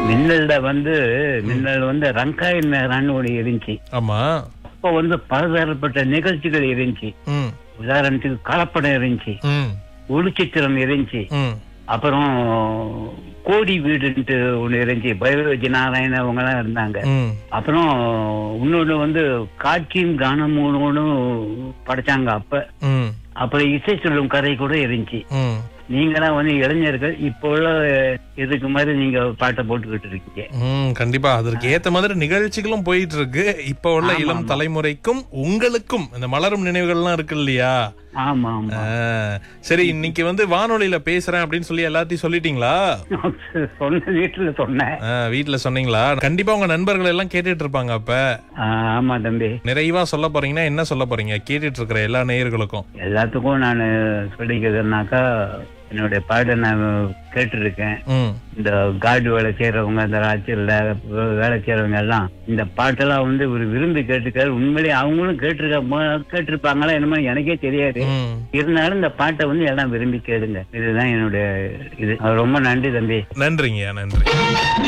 மின்னல்ல வந்து மின்னல் வந்து ரங்காய் நேரான்னு ஒன்று இருந்துச்சு ஆமா அப்போ வந்து பலதரப்பட்ட நிகழ்ச்சிகள் இருந்துச்சு ம் உதாரணத்துக்கு கலப்படம் இருந்துச்சு ம் ஒளிச்சித்திரம் இருந்துச்சு ம் அப்புறம் கோடி வீடுன்ட்டு ஒண்ணு இருந்துச்சு பைரவஜி நாராயண அவங்க எல்லாம் இருந்தாங்க ம் அப்புறம் இன்னொன்னு வந்து காட்சியும் கானமும் ஒண்ணு படைச்சாங்க அப்ப ம் அப்புறம் இசை சொல்லும் கதை கூட இருந்துச்சு ம் நீங்களாம் வந்து இளைஞர்கள் இப்போ உள்ள இதுக்கு மாதிரி நீங்க பாட்டை போட்டுக்கிட்டு இருக்கீங்க ம் கண்டிப்பா அதற்கு ஏத்த மாதிரி நிகழ்ச்சிகளும் போயிட்டு இருக்கு இப்ப உள்ள ஆமா, இளம் ஆமா. தலைமுறைக்கும் உங்களுக்கும் இந்த மலரும் நினைவுகள்லாம் இருக்கு இல்லையா ஆமா ஆமா ஆ, சரி இன்னைக்கு வந்து வானொலியில பேசுறேன் அப்படின்னு சொல்லி எல்லாத்தையும் சொல்லிட்டீங்களா சொன்ன வீட்டுல சொன்னேன் ஆ, வீட்ல சொன்னீங்களா கண்டிப்பா உங்க நண்பர்கள் எல்லாம் கேட்டுட்டு இருப்பாங்க அப்ப ஆ, ஆமா தம்பி நிறைவா சொல்ல போறீங்கன்னா என்ன சொல்ல போறீங்க கேட்டுட்டு இருக்கிற எல்லா நேயர்களுக்கும் எல்லாத்துக்கும் நான் சொல்லிக்கிறதுனாக்கா என்னுடைய பாட்டை நான் கேட்டிருக்கேன் ம் இந்த கார்டு வேலை செய்யறவங்க இந்த ராத்திரில வேலை செய்யறவங்க எல்லாம் இந்த பாட்டெல்லாம் வந்து ஒரு விரும்பி கேட்டுக்காரு உண்மையிலேயே அவங்களும் கேட்டிருக்க கேட்டிருப்பாங்களா என்னமோ எனக்கே தெரியாது ம் இருந்தாலும் இந்த பாட்டை வந்து எல்லாம் விரும்பி கேளுங்க இதுதான் என்னுடைய இது ரொம்ப நன்றி தம்பி நன்றிங்கய்யா நன்றி